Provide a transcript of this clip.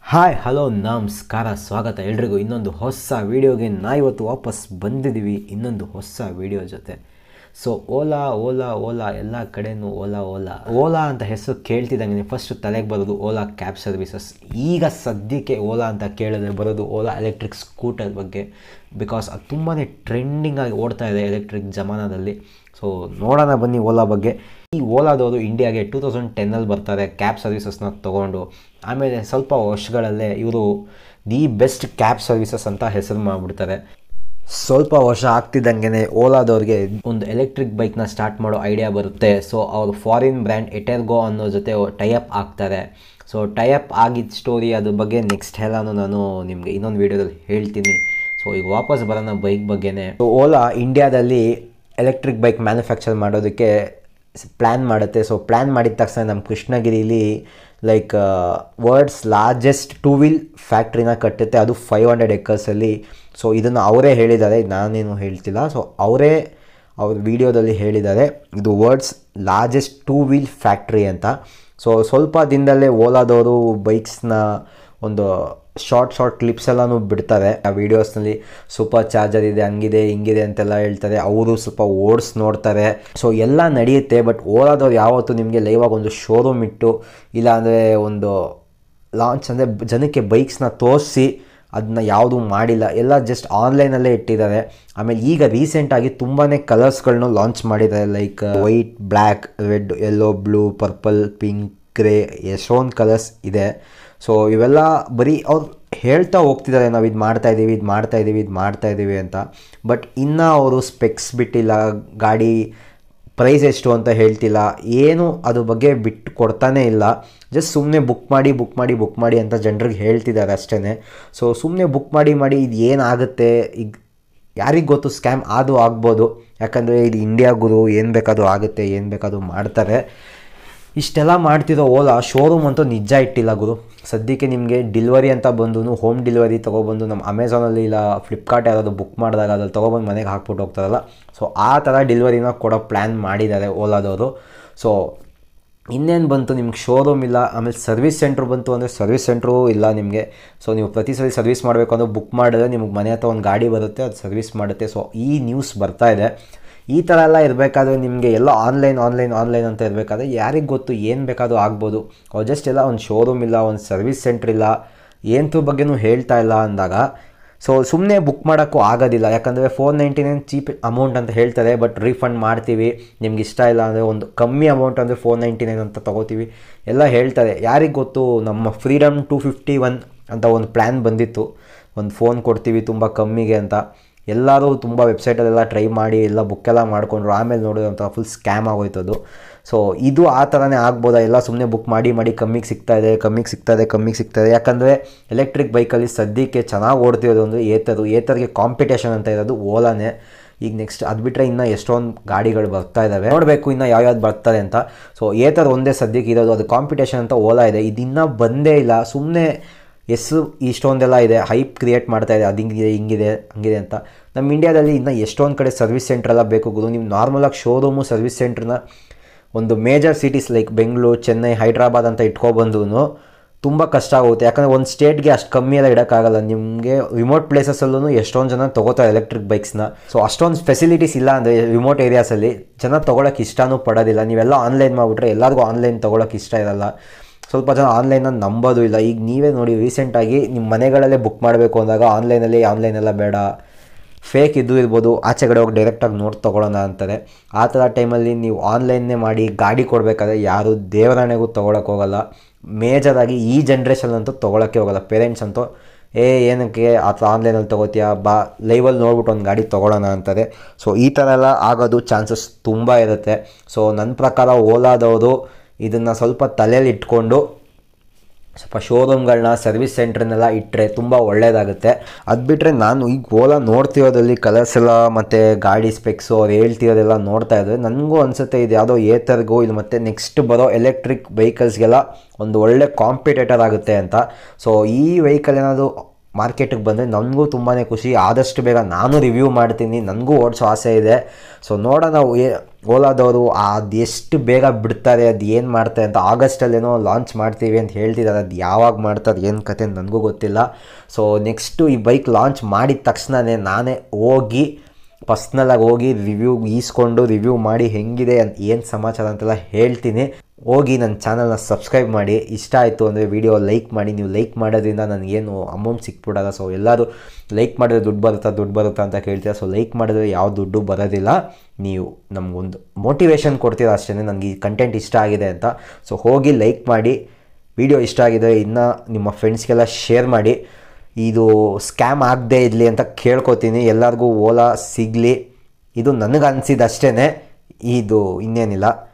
hi hello ನಮಸ್ಕಾರ ಸ್ವಾಗತ ಎಲ್ರಿಗೂ ಇನ್ನೊಂದು ಹೊಸ ವೀಡಿಯೋಗೆ ನಾ ಇವತ್ತು ವಾಪಸ್ ಬಂದಿದ್ದೀವಿ ಇನ್ನೊಂದು ಹೊಸ ವೀಡಿಯೋ ಜೊತೆ ಸೊ ಓಲಾ ಓಲಾ ಓಲಾ ಎಲ್ಲ ಕಡೆನೂ ಓಲಾ ಓಲಾ ಓಲಾ ಅಂತ ಹೆಸರು ಕೇಳ್ತಿದ್ದಂಗೆ ಫಸ್ಟ್ ತಲೆಗೆ ಬರೋದು ಓಲಾ ಕ್ಯಾಬ್ ಸರ್ವಿಸಸ್ ಈಗ ಸದ್ಯಕ್ಕೆ ಓಲಾ ಅಂತ ಕೇಳಿದ್ರೆ ಬರೋದು ಓಲಾ ಎಲೆಕ್ಟ್ರಿಕ್ ಸ್ಕೂಟರ್ ಬಗ್ಗೆ ಬಿಕಾಸ್ ಅದು ತುಂಬಾ ಟ್ರೆಂಡಿಂಗ್ ಆಗಿ ಓಡ್ತಾ ಇದೆ ಎಲೆಕ್ಟ್ರಿಕ್ ಜಮಾನದಲ್ಲಿ ಸೊ ನೋಡೋಣ ಬನ್ನಿ ಓಲಾ ಬಗ್ಗೆ ಈ ಓಲಾದವರು ಇಂಡಿಯಾಗೆ ಟೂ ತೌಸಂಡ್ ಟೆನ್ನಲ್ಲಿ ಬರ್ತಾರೆ ಕ್ಯಾಬ್ ಸರ್ವಿಸಸ್ನ ತೊಗೊಂಡು ಆಮೇಲೆ ಸ್ವಲ್ಪ ವರ್ಷಗಳಲ್ಲೇ ಇವರು ದಿ ಬೆಸ್ಟ್ ಕ್ಯಾಬ್ ಸರ್ವಿಸಸ್ ಅಂತ ಹೆಸರು ಮಾಡಿಬಿಡ್ತಾರೆ ಸ್ವಲ್ಪ ವರ್ಷ ಆಗ್ತಿದ್ದಂಗೆ ಓಲಾದವ್ರಿಗೆ ಒಂದು ಎಲೆಕ್ಟ್ರಿಕ್ ಬೈಕ್ನ ಸ್ಟಾರ್ಟ್ ಮಾಡೋ ಐಡಿಯಾ ಬರುತ್ತೆ ಸೊ ಅವರು ಫಾರಿನ್ ಬ್ರ್ಯಾಂಡ್ ಎಟೆರ್ಗೋ ಅನ್ನೋ ಜೊತೆ ಟೈಅಪ್ ಆಗ್ತಾರೆ ಸೊ ಟೈಅಪ್ ಆಗಿದ್ದ ಸ್ಟೋರಿ ಅದ್ರ ಬಗ್ಗೆ ನೆಕ್ಸ್ಟ್ ಎಲ್ಲನೂ ನಾನು ನಿಮಗೆ ಇನ್ನೊಂದು ವೀಡಿಯೋದಲ್ಲಿ ಹೇಳ್ತೀನಿ ಸೊ ಈಗ ವಾಪಸ್ ಬರೋಣ ಬೈಕ್ ಬಗ್ಗೆನೇ ಸೊ ಓಲಾ ಇಂಡಿಯಾದಲ್ಲಿ ಎಲೆಕ್ಟ್ರಿಕ್ ಬೈಕ್ ಮ್ಯಾನುಫ್ಯಾಕ್ಚರ್ ಮಾಡೋದಕ್ಕೆ ಪ್ಲ್ಯಾನ್ ಮಾಡುತ್ತೆ ಸೊ ಪ್ಲ್ಯಾನ್ ಮಾಡಿದ ತಕ್ಷಣ ನಮ್ಮ ಕೃಷ್ಣಗಿರಿಲಿ like world's largest two wheel ಫ್ಯಾಕ್ಟ್ರಿನ ಕಟ್ಟುತ್ತೆ ಅದು ಫೈವ್ ಹಂಡ್ರೆಡ್ ಎಕರ್ಸಲ್ಲಿ ಸೊ ಇದನ್ನು ಅವರೇ ಹೇಳಿದ್ದಾರೆ ನಾನೇನು ಹೇಳ್ತಿಲ್ಲ ಸೊ ಅವರೇ ಅವ್ರ ವಿಡಿಯೋದಲ್ಲಿ ಹೇಳಿದ್ದಾರೆ ಇದು world's largest two wheel factory ಅಂತ ಸೊ ಸ್ವಲ್ಪ ದಿನದಲ್ಲೇ ಓಲಾದವರು ಬೈಕ್ಸ್ನ ಒಂದು ಶಾರ್ಟ್ ಶಾರ್ಟ್ ಕ್ಲಿಪ್ಸ್ ಎಲ್ಲನೂ ಬಿಡ್ತಾರೆ ಆ ವೀಡಿಯೋಸ್ನಲ್ಲಿ ಸೂಪರ್ ಚಾರ್ಜರ್ ಇದೆ ಹಂಗಿದೆ ಹಿಂಗಿದೆ ಅಂತೆಲ್ಲ ಹೇಳ್ತಾರೆ ಅವರು ಸ್ವಲ್ಪ ಓಡಿಸ್ ನೋಡ್ತಾರೆ ಸೊ ಎಲ್ಲ ನಡೆಯುತ್ತೆ ಬಟ್ ಓಲಾದವ್ರು ಯಾವತ್ತೂ ನಿಮಗೆ ಲೈವಾಗಿ ಒಂದು ಶೋರೂಮ್ ಇಟ್ಟು ಇಲ್ಲಾಂದರೆ ಒಂದು ಲಾಂಚ್ ಅಂದರೆ ಜನಕ್ಕೆ ಬೈಕ್ಸ್ನ ತೋರಿಸಿ ಅದನ್ನ ಯಾವುದೂ ಮಾಡಿಲ್ಲ ಎಲ್ಲ ಜಸ್ಟ್ ಆನ್ಲೈನಲ್ಲೇ ಇಟ್ಟಿದ್ದಾರೆ ಆಮೇಲೆ ಈಗ ರೀಸೆಂಟಾಗಿ ತುಂಬಾ ಕಲರ್ಸ್ಗಳನ್ನೂ ಲಾಂಚ್ ಮಾಡಿದ್ದಾರೆ like white black red yellow blue purple pink grey ಎಷ್ಟೊಂದು ಕಲರ್ಸ್ ಇದೆ ಸೊ ಇವೆಲ್ಲ ಬರೀ ಅವ್ರು ಹೇಳ್ತಾ ಹೋಗ್ತಿದ್ದಾರೆ ನಾವು ಇದು ಮಾಡ್ತಾ ಇದ್ದೀವಿ ಇದು ಮಾಡ್ತಾ ಇದ್ದೀವಿ ಇದು ಮಾಡ್ತಾ ಇದ್ದೀವಿ ಅಂತ ಬಟ್ ಇನ್ನೂ ಅವರು ಸ್ಪೆಕ್ಸ್ ಬಿಟ್ಟಿಲ್ಲ ಗಾಡಿ ಪ್ರೈಸ್ ಎಷ್ಟು ಅಂತ ಹೇಳ್ತಿಲ್ಲ ಏನು ಅದ್ರ ಬಗ್ಗೆ ಬಿಟ್ಟು ಕೊಡ್ತಾನೇ ಇಲ್ಲ ಜಸ್ಟ್ ಸುಮ್ಮನೆ ಬುಕ್ ಮಾಡಿ ಬುಕ್ ಮಾಡಿ ಬುಕ್ ಮಾಡಿ ಅಂತ ಜನರಿಗೆ ಹೇಳ್ತಿದ್ದಾರೆ ಅಷ್ಟೇ ಸೊ ಸುಮ್ಮನೆ ಬುಕ್ ಮಾಡಿ ಮಾಡಿ ಇದು ಏನಾಗುತ್ತೆ ಈಗ ಯಾರಿಗೆ ಗೊತ್ತು ಸ್ಕ್ಯಾಮ್ ಅದು ಆಗ್ಬೋದು ಯಾಕಂದರೆ ಇದು ಇಂಡಿಯಾ ಗುರು ಏನು ಬೇಕಾದರೂ ಆಗುತ್ತೆ ಏನು ಬೇಕಾದರೂ ಮಾಡ್ತಾರೆ ಇಷ್ಟೆಲ್ಲ ಮಾಡ್ತಿರೋ ಓಲಾ ಶೋರೂಮ್ ಅಂತೂ ನಿಜ ಇಟ್ಟಿಲ್ಲ ಗುರು ಸದ್ಯಕ್ಕೆ ನಿಮಗೆ ಡಿಲಿವರಿ ಅಂತ ಬಂದು ಹೋಮ್ ಡಿಲಿವರಿ ತೊಗೊಬಂದು ನಮ್ಮ ಅಮೆಝಾನಲ್ಲಿ ಇಲ್ಲ ಫ್ಲಿಪ್ಕಾರ್ಟ್ ಯಾರಾದರೂ ಬುಕ್ ಮಾಡಿದಾಗ ಅದ್ರಲ್ಲಿ ತೊಗೊಬಂದು ಮನೆಗೆ ಹಾಕ್ಬಿಟ್ಟು ಹೋಗ್ತಾರಲ್ಲ ಸೊ ಆ ಥರ ಡಿಲಿವರಿನ ಕೊಡೋ ಪ್ಲ್ಯಾನ್ ಮಾಡಿದ್ದಾರೆ ಓಲಾದವರು ಸೊ ಇನ್ನೇನು ಬಂತು ನಿಮ್ಗೆ ಶೋರೂಮ್ ಇಲ್ಲ ಆಮೇಲೆ ಸರ್ವಿಸ್ ಸೆಂಟ್ರ್ ಬಂತು ಅಂದರೆ ಸರ್ವಿಸ್ ಸೆಂಟ್ರೂ ಇಲ್ಲ ನಿಮಗೆ ಸೊ ನೀವು ಪ್ರತಿ ಸಲ ಸರ್ವಿಸ್ ಮಾಡಬೇಕು ಅಂದರೆ ಬುಕ್ ಮಾಡಿದ್ರೆ ನಿಮಗೆ ಮನೆ ಹತ್ರ ಒಂದು ಗಾಡಿ ಬರುತ್ತೆ ಅದು ಸರ್ವಿಸ್ ಮಾಡುತ್ತೆ ಸೊ ಈ ನ್ಯೂಸ್ ಬರ್ತಾ ಇದೆ ಈ ಥರ ಎಲ್ಲ ಇರಬೇಕಾದ್ರೆ ನಿಮಗೆ ಎಲ್ಲ ಆನ್ಲೈನ್ ಆನ್ಲೈನ್ ಆನ್ಲೈನ್ ಅಂತ ಇರಬೇಕಾದ್ರೆ ಯಾರಿಗೆ ಗೊತ್ತು ಏನು ಬೇಕಾದರೂ ಆಗ್ಬೋದು ಅವ್ರು ಜಸ್ಟ್ ಎಲ್ಲ ಒಂದು ಶೋರೂಮ್ ಇಲ್ಲ ಒಂದು ಸರ್ವಿಸ್ ಸೆಂಟ್ರ್ ಇಲ್ಲ ಏನತ್ರ ಬಗ್ಗೆನೂ ಹೇಳ್ತಾ ಇಲ್ಲ ಅಂದಾಗ ಸೊ ಸುಮ್ಮನೆ ಬುಕ್ ಮಾಡೋಕ್ಕೂ ಆಗೋದಿಲ್ಲ ಯಾಕಂದರೆ four ninety nine cheap amount ಅಂತ ಹೇಳ್ತಾರೆ ಬಟ್ ರೀಫಂಡ್ ಮಾಡ್ತೀವಿ ನಿಮ್ಗೆ ಇಷ್ಟ ಇಲ್ಲ ಅಂದರೆ ಒಂದು ಕಮ್ಮಿ ಅಮೌಂಟ್ ಅಂದರೆ ಫೋರ್ ನೈಂಟಿ ನೈನ್ ಅಂತ ತೊಗೋತೀವಿ ಎಲ್ಲ ಹೇಳ್ತಾರೆ ಯಾರಿಗೆ ಗೊತ್ತು ನಮ್ಮ ಫ್ರೀಡಮ್ ಟು ಫಿಫ್ಟಿ ಒನ್ ಅಂತ ಒಂದು ಪ್ಲ್ಯಾನ್ ಬಂದಿತ್ತು ಒಂದು ಫೋನ್ ಕೊಡ್ತೀವಿ ತುಂಬ ಕಮ್ಮಿಗೆ ಅಂತ ಎಲ್ಲರೂ ತುಂಬ ವೆಬ್ಸೈಟಲ್ಲೆಲ್ಲ ಟ್ರೈ ಮಾಡಿ ಎಲ್ಲ ಬುಕ್ಕೆಲ್ಲ ಮಾಡಿಕೊಂಡ್ರು ಆಮೇಲೆ ನೋಡೋದಂಥ ಫುಲ್ ಸ್ಕ್ಯಾಮ್ ಆಗೋಯ್ತದು ಸೊ ಇದು ಆ ಥರನೇ ಆಗ್ಬೋದಾ ಎಲ್ಲ ಸುಮ್ಮನೆ ಬುಕ್ ಮಾಡಿ ಮಾಡಿ ಕಮ್ಮಿಗೆ ಸಿಗ್ತಾ ಇದೆ ಕಮ್ಮಿಗೆ ಸಿಗ್ತಾ ಇದೆ ಕಮ್ಮಿಗೆ ಸಿಗ್ತಾ ಇದೆ ಯಾಕಂದರೆ ಎಲೆಕ್ಟ್ರಿಕ್ ಬೈಕಲ್ಲಿ ಸದ್ಯಕ್ಕೆ ಚೆನ್ನಾಗಿ ಓಡ್ತಿರೋದು ಅಂದರೆ ಏತರು ಏತರ್ಗೆ ಕಾಂಪಿಟೇಷನ್ ಅಂತ ಇರೋದು ಓಲಾನೇ ಈಗ ನೆಕ್ಸ್ಟ್ ಅದು ಬಿಟ್ಟರೆ ಇನ್ನೂ ಎಷ್ಟೊಂದು ಗಾಡಿಗಳು ಬರ್ತಾ ಇದ್ದಾವೆ ನೋಡಬೇಕು ಇನ್ನು ಯಾವ್ಯಾವ್ದು ಬರ್ತಾರೆ ಅಂತ ಸೊ ಏತರ್ ಒಂದೇ ಸದ್ಯಕ್ಕೆ ಇರೋದು ಅದು ಕಾಂಪಿಟೇಷನ್ ಅಂತ ಓಲಾ ಇದೆ ಇದಿನ್ನೂ ಬಂದೇ ಇಲ್ಲ ಸುಮ್ಮನೆ ಹೆಸರು ಇಷ್ಟೊಂದೆಲ್ಲ ಇದೆ ಹೈಪ್ ಕ್ರಿಯೇಟ್ ಮಾಡ್ತಾ ಇದೆ ಅದು ಹಿಂಗಿದೆ ಹಿಂಗಿದೆ ಹಂಗಿದೆ ಅಂತ ನಮ್ಮ ಇಂಡಿಯಾದಲ್ಲಿ ಇನ್ನು ಎಷ್ಟೊಂದು ಕಡೆ ಸರ್ವಿಸ್ ಸೆಂಟ್ರೆಲ್ಲ ಬೇಕು ಗುರು ನೀವು ನಾರ್ಮಲಾಗಿ ಶೋರೂಮು ಸರ್ವಿಸ್ ಸೆಂಟ್ರನ್ನ ಒಂದು major cities like Bengaluru Chennai Hyderabad ಅಂತ ಇಟ್ಕೊಬಂದು ತುಂಬ ಕಷ್ಟ ಆಗುತ್ತೆ ಯಾಕಂದರೆ ಒಂದು ಸ್ಟೇಟ್ಗೆ ಅಷ್ಟು ಕಮ್ಮಿ ಎಲ್ಲ ಇಡೋಕ್ಕಾಗಲ್ಲ ನಿಮಗೆ ರಿಮೋಟ್ ಪ್ಲೇಸಸಲ್ಲೂ ಎಷ್ಟೊಂದು ಜನ ತೊಗೋತಾರೆ ಎಲೆಕ್ಟ್ರಿಕ್ ಬೈಕ್ಸ್ನ ಸೊ ಅಷ್ಟೊಂದು ಫೆಸಿಲಿಟೀಸ್ ಇಲ್ಲ ಅಂದರೆ ರಿಮೋಟ್ ಏರಿಯಾಸಲ್ಲಿ ಜನ ತೊಗೊಳಕ್ಕೆ ಇಷ್ಟನೂ ಪಡೋದಿಲ್ಲ ನೀವೆಲ್ಲ ಆನ್ಲೈನ್ ಮಾಡಿಬಿಟ್ರೆ ಎಲ್ಲರಿಗೂ ಆನ್ಲೈನ್ ತೊಗೊಳಕ್ಕೆ ಇಷ್ಟ ಇರಲ್ಲ ಸ್ವಲ್ಪ ಜನ ಆನ್ಲೈನಲ್ಲಿ ನಂಬೋದು ಇಲ್ಲ ಈಗ ನೀವೇ ನೋಡಿ ರೀಸೆಂಟಾಗಿ ನಿಮ್ಮ ಮನೆಗಳಲ್ಲೇ ಬುಕ್ ಮಾಡಬೇಕು ಅಂದಾಗ ಆನ್ಲೈನಲ್ಲಿ ಆನ್ಲೈನೆಲ್ಲ ಬೇಡ ಫೇಕ್ ಇದ್ದು ಇರ್ಬೋದು ಆಚೆ ಕಡೆ ಹೋಗಿ ಡೈರೆಕ್ಟಾಗಿ ನೋಡಿ ತೊಗೊಳ್ಳೋಣ ಅಂತಾರೆ ಆ ಥರ ಟೈಮಲ್ಲಿ ನೀವು ಆನ್ಲೈನ್ನೇ ಮಾಡಿ ಗಾಡಿ ಕೊಡಬೇಕಾದ್ರೆ ಯಾರು ದೇವರಾಣೆಗೂ ತೊಗೊಳಕ್ಕೆ ಹೋಗಲ್ಲ ಮೇಜರಾಗಿ ಈ ಜನ್ರೇಷನ್ನಂತೂ ತೊಗೊಳಕ್ಕೆ ಹೋಗಲ್ಲ ಪೇರೆಂಟ್ಸ್ ಅಂತೂ ಏ ಏನಕ್ಕೆ ಆ ಥರ ಆನ್ಲೈನಲ್ಲಿ ತೊಗೋತೀಯ ಬಾ ಲೈವಲ್ಲಿ ನೋಡ್ಬಿಟ್ಟು ಒಂದು ಗಾಡಿ ತೊಗೊಳ್ಳೋಣ ಅಂತಾರೆ ಸೊ ಈ ಥರ ಎಲ್ಲ ಆಗೋದು ಚಾನ್ಸಸ್ ತುಂಬ ಇರುತ್ತೆ ಸೊ ನನ್ನ ಪ್ರಕಾರ ಓಲಾದವರು ಇದನ್ನು ಸ್ವಲ್ಪ ತಲೆಯಲ್ಲಿ ಇಟ್ಕೊಂಡು ಸ್ವಲ್ಪ ಶೋರೂಮ್ಗಳನ್ನ ಸರ್ವಿಸ್ ಸೆಂಟ್ರನ್ನೆಲ್ಲ ಇಟ್ಟರೆ ತುಂಬ ಒಳ್ಳೆಯದಾಗುತ್ತೆ ಅದು ಬಿಟ್ಟರೆ ನಾನು ಈಗ ಓಲಾ ನೋಡ್ತಿರೋದಲ್ಲಿ ಕಲರ್ಸ್ ಎಲ್ಲ ಮತ್ತು ಗಾಡಿ ಸ್ಪೆಕ್ಸು ಅವ್ರು ಹೇಳ್ತಿರೋದೆಲ್ಲ ನೋಡ್ತಾ ಇದ್ದಾರೆ ನನಗೂ ಅನಿಸುತ್ತೆ ಇದು ಯಾವುದೋ ಏತರ್ಗೂ ಇದು ಮತ್ತು ನೆಕ್ಸ್ಟ್ ಬರೋ ಎಲೆಕ್ಟ್ರಿಕ್ ವೆಹಿಕಲ್ಸ್ಗೆಲ್ಲ ಒಂದು ಒಳ್ಳೆ ಕಾಂಪಿಟೇಟರ್ ಆಗುತ್ತೆ ಅಂತ ಸೊ ಈ ವೆಹಿಕಲ್ ಏನಾದರೂ ಮಾರ್ಕೆಟಿಗೆ ಬಂದರೆ ನನಗೂ ತುಂಬಾ ಖುಷಿ ಆದಷ್ಟು ಬೇಗ ನಾನು ರಿವ್ಯೂ ಮಾಡ್ತೀನಿ ನನಗೂ ಓಡಿಸೋ ಆಸೆ ಇದೆ ಸೊ ನೋಡೋಣ ಏ- ಓಲಾದವರು ಅದು ಎಷ್ಟು ಬೇಗ ಬಿಡ್ತಾರೆ ಅದು ಏನು ಮಾಡ್ತಾರೆ ಅಂತ ಆಗಸ್ಟಲ್ಲೇನೋ ಲಾಂಚ್ ಮಾಡ್ತೀವಿ ಅಂತ ಹೇಳ್ತಿದ್ದಾರೆ ಅದು ಯಾವಾಗ ಮಾಡ್ತಾರೆ ಏನು ಕತೆ ನನಗೂ ಗೊತ್ತಿಲ್ಲ ಸೊ ನೆಕ್ಸ್ಟು ಈ ಬೈಕ್ ಲಾಂಚ್ ಮಾಡಿದ ತಕ್ಷಣವೇ ನಾನೇ ಹೋಗಿ ಪರ್ಸ್ನಲಾಗಿ ಹೋಗಿ ರಿವ್ಯೂ ಈಸ್ಕೊಂಡು ರಿವ್ಯೂ ಮಾಡಿ ಹೆಂಗಿದೆ ಅಂತ ಏನು ಸಮಾಚಾರ ಅಂತೆಲ್ಲ ಹೇಳ್ತೀನಿ ಹೋಗಿ ನನ್ನ ಚಾನಲ್ನ ಸಬ್ಸ್ಕ್ರೈಬ್ ಮಾಡಿ ಇಷ್ಟ ಆಯಿತು ಅಂದರೆ ವಿಡಿಯೋ ಲೈಕ್ ಮಾಡಿ ನೀವು ಲೈಕ್ ಮಾಡೋದ್ರಿಂದ ನನಗೇನು ಅಮೌಂಟ್ ಸಿಕ್ಬಿಡಲ್ಲ ಸೊ ಎಲ್ಲರೂ ಲೈಕ್ ಮಾಡಿದ್ರೆ ದುಡ್ಡು ಬರುತ್ತಾ ದುಡ್ಡು ಬರುತ್ತಾ ಅಂತ ಕೇಳ್ತೀರಾ ಸೊ ಲೈಕ್ ಮಾಡಿದ್ರೆ ಯಾವ ದುಡ್ಡು ಬರೋದಿಲ್ಲ ನೀವು ನಮಗೊಂದು ಮೋಟಿವೇಶನ್ ಕೊಡ್ತೀರಾ ಅಷ್ಟೇ ನನಗೆ ಈ ಕಂಟೆಂಟ್ ಇಷ್ಟ ಆಗಿದೆ ಅಂತ ಸೊ ಹೋಗಿ ಲೈಕ್ ಮಾಡಿ ವಿಡಿಯೋ ಇಷ್ಟ ಆಗಿದೆ ಇನ್ನು ನಿಮ್ಮ ಫ್ರೆಂಡ್ಸ್ಗೆಲ್ಲ ಶೇರ್ ಮಾಡಿ ಇದು ಸ್ಕ್ಯಾಮ್ ಆಗದೇ ಇರಲಿ ಅಂತ ಕೇಳ್ಕೊತೀನಿ ಎಲ್ಲರಿಗೂ ಓಲಾ ಸಿಗಲಿ ಇದು ನನಗೆ ಅನಿಸಿದ ಅಷ್ಟೇ ಇದು ಇನ್ನೇನಿಲ್ಲ